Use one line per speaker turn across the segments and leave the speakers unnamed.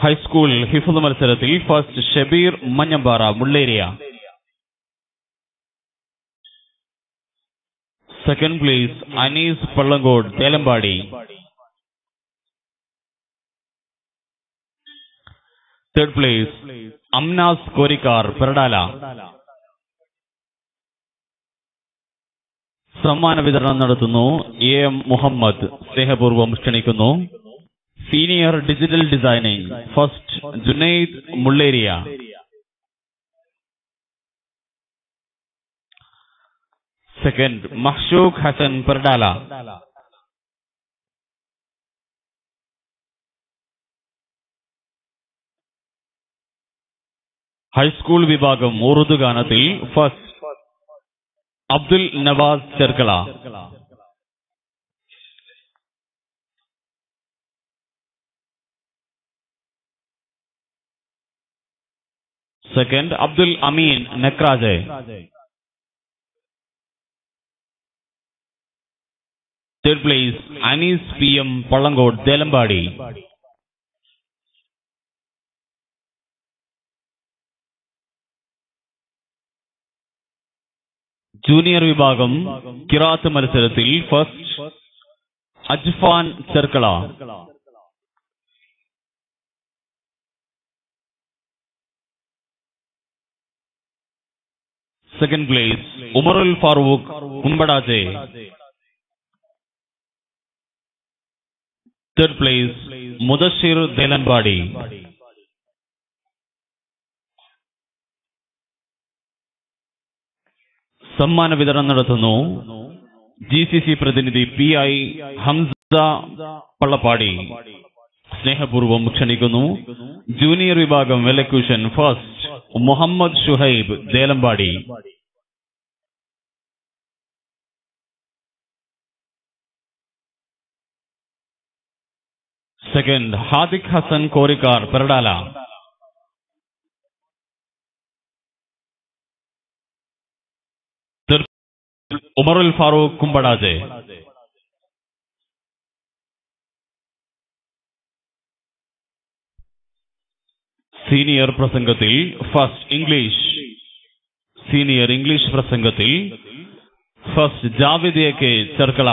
high school ഹിഫുദ് മത്സരത്തിൽ first Shabeer Manjampara Mulleriya second place Anees Pallankode Thelampady third place Amnas Korikkar Perdala സമ്മാന വിതരണം നടത്തുന്നു എ എം മുഹമ്മദ് സ്നേഹപൂർവ്വം ക്ഷണിക്കുന്നു senior digital designing first Junaid Mulleriya second Mahshook Hasan Perdala high school വിഭാഗം ഉറുദു ഗാനത്തിൽ first Abdul Nawaz Cherkala second Abdul Ameen Nakraj third place Anees P M Pallankode Delampady junior വിഭാഗം കിറാത്ത് മത്സരത്തിൽ first Ajfan Cherkala second place Umarul Farooq Kumbadaje third place Mudashir ദേലൻപാടി സമ്മാന വിതരണം നടത്തുന്നു ജി സി സി പ്രതിനിധി പി ഐ ഹംസ പള്ളപ്പാടി സ്നേഹപൂർവ്വം ക്ഷണിക്കുന്നു ജൂനിയർ വിഭാഗം elocution first Muhammad Shuhaib Delampady second Hadiq Hasan Korikkar Perdala Umarul Farooq Kumbadaje senior പ്രസംഗത്തിൽ ഫസ്റ്റ് ഇംഗ്ലീഷ് സീനിയർ ഇംഗ്ലീഷ് പ്രസംഗത്തിൽ first Javid A K Cherkala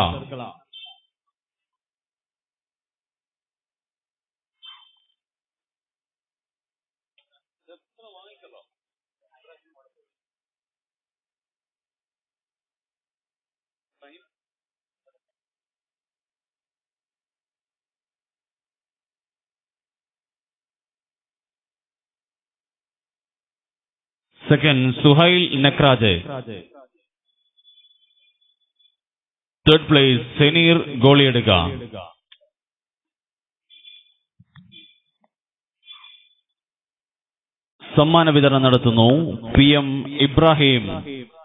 second Suhail Nakraj third place Seneer ഗോളിയെടുക്ക സമ്മാന വിതരണം നടത്തുന്നു പി എം ഇബ്രാഹിം